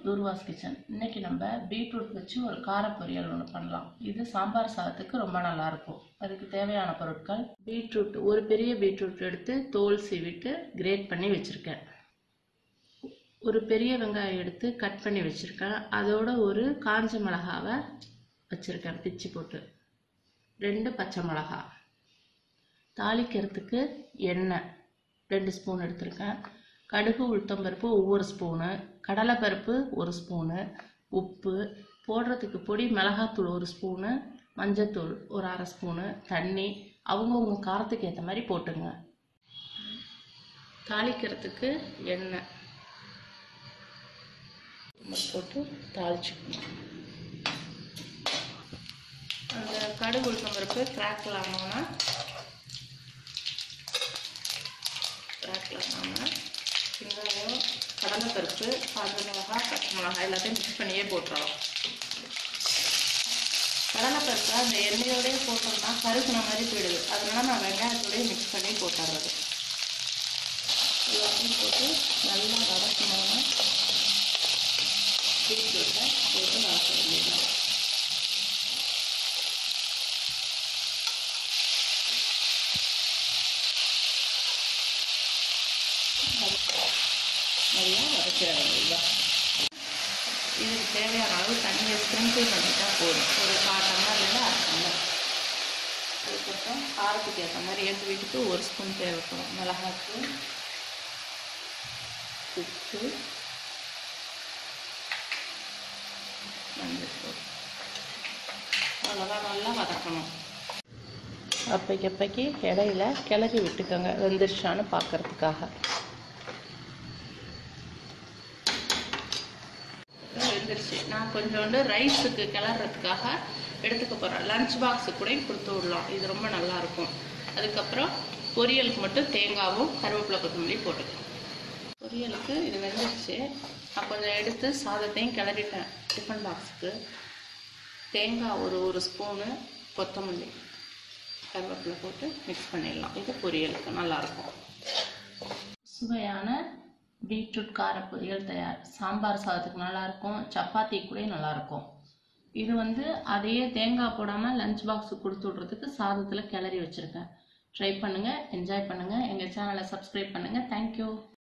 துர்வாஸ் kitchen இன்னைக்கு நம்ம beetroot வச்சு ஒரு கார பொரியல் ஒன்று பண்ணலாம் இது சாம்பார் சாதத்துக்கு ரொம்ப நல்லா இருக்கும் அதுக்கு தேவையான பொருட்கள் பீட்ரூட் ஒரு பெரிய பீட்ரூட் எடுத்து தோல் சீவிட்டு கிரேட் பண்ணி வச்சுருக்கேன் ஒரு பெரிய வெங்காயம் எடுத்து கட் பண்ணி வச்சுருக்கேன் அதோட ஒரு காஞ்ச மிளகாவை வச்சுருக்கேன் பிச்சு போட்டு ரெண்டு பச்சை மிளகா தாளிக்கிறதுக்கு எண்ணெய் ரெண்டு ஸ்பூன் எடுத்திருக்கேன் கடுகு உளுத்தம்பருப்பு ஒவ்வொரு ஸ்பூனு கடலைப்பருப்பு ஒரு ஸ்பூனு உப்பு போடுறதுக்கு பொடி மிளகாத்தூள் ஒரு ஸ்பூனு மஞ்சத்தூள் ஒரு அரை ஸ்பூனு தண்ணி அவங்கவுங்க காரத்துக்கு ஏற்ற மாதிரி போட்டுங்க தாளிக்கிறதுக்கு எண்ணெய் போட்டு தாளிச்சுக்கணும் அந்த கடுகு உளுத்தம்பருப்பு கிராக்கில் ஆனோன்னா கிராக்கில் ஆனோன்னா வெங்காயம் கடலைப்பருப்பு காஞ்ச மிளகா பச்சை மிளகா எல்லாத்தையும் மிக்ஸ் பண்ணியே போட்டுறலாம் கடலைப்பருப்பை அந்த எண்ணெயோடய போட்டோம்னா கருகுன மாதிரி போயிடுது அதனால நான் வெங்காயத்தோடய மிக்ஸ் பண்ணி போட்டுறது எல்லாத்தையும் போட்டு நல்லா வதக்கணும்னா பீட்ரூட்டை போட்டு வதக்க வேண்டியதுதான் நல்லா வதக்கிற வேண்டியதுதான் இதுக்கு தேவையான அளவு தண்ணியை ஸ்ப்ரிங்கிள் பண்ணிட்டா போதும் ஒரு கால் டம்ளர் இல்லை அரை டம்ளர் அதுக்கப்புறம் காரத்துக்கு ஏற்ற மாதிரி எங்கள் வீட்டுக்கு ஒரு ஸ்பூன் தேவைப்படும் மிளகாத்தூள் உப்பு மஞ்சள் அவ்வளோதான் நல்லா வதக்கணும் அப்பைக்கு அப்பைக்கு இடையில கிளறி விட்டுக்கோங்க வெந்துருச்சான்னு பார்க்கறதுக்காக வெந்துருச்சு நான் கொஞ்சோண்டு ரைஸுக்கு கிளறதுக்காக எடுத்துக்க போகிறேன் லஞ்ச் பாக்ஸு கூட கொடுத்து விடலாம் இது ரொம்ப நல்லா இருக்கும் அதுக்கப்புறம் பொரியலுக்கு மட்டும் தேங்காவும் கருவேப்பிலை கொத்தமல்லி போட்டுக்கணும் பொரியலுக்கு இது வெந்துருச்சு நான் கொஞ்சம் எடுத்து சாதத்தையும் கிளறிட்டேன் டிஃபன் பாக்ஸுக்கு தேங்காய் ஒரு ஒரு ஸ்பூனு கொத்தமல்லி கருவேப்பிலை போட்டு மிக்ஸ் பண்ணிடலாம் இது பொரியலுக்கு நல்லாயிருக்கும் சுவையான பீட்ரூட் கார பொரியல் தயார் சாம்பார் சாதத்துக்கு நல்லாயிருக்கும் சப்பாத்தி கூட நல்லாயிருக்கும் இது வந்து அதையே தேங்காய் போடாமல் லஞ்ச் பாக்ஸுக்கு கொடுத்து விட்றதுக்கு சாதத்தில் கிளறி வச்சுருக்கேன் ட்ரை பண்ணுங்கள் என்ஜாய் பண்ணுங்கள் எங்கள் சேனலை சப்ஸ்கிரைப் பண்ணுங்கள் தேங்க்யூ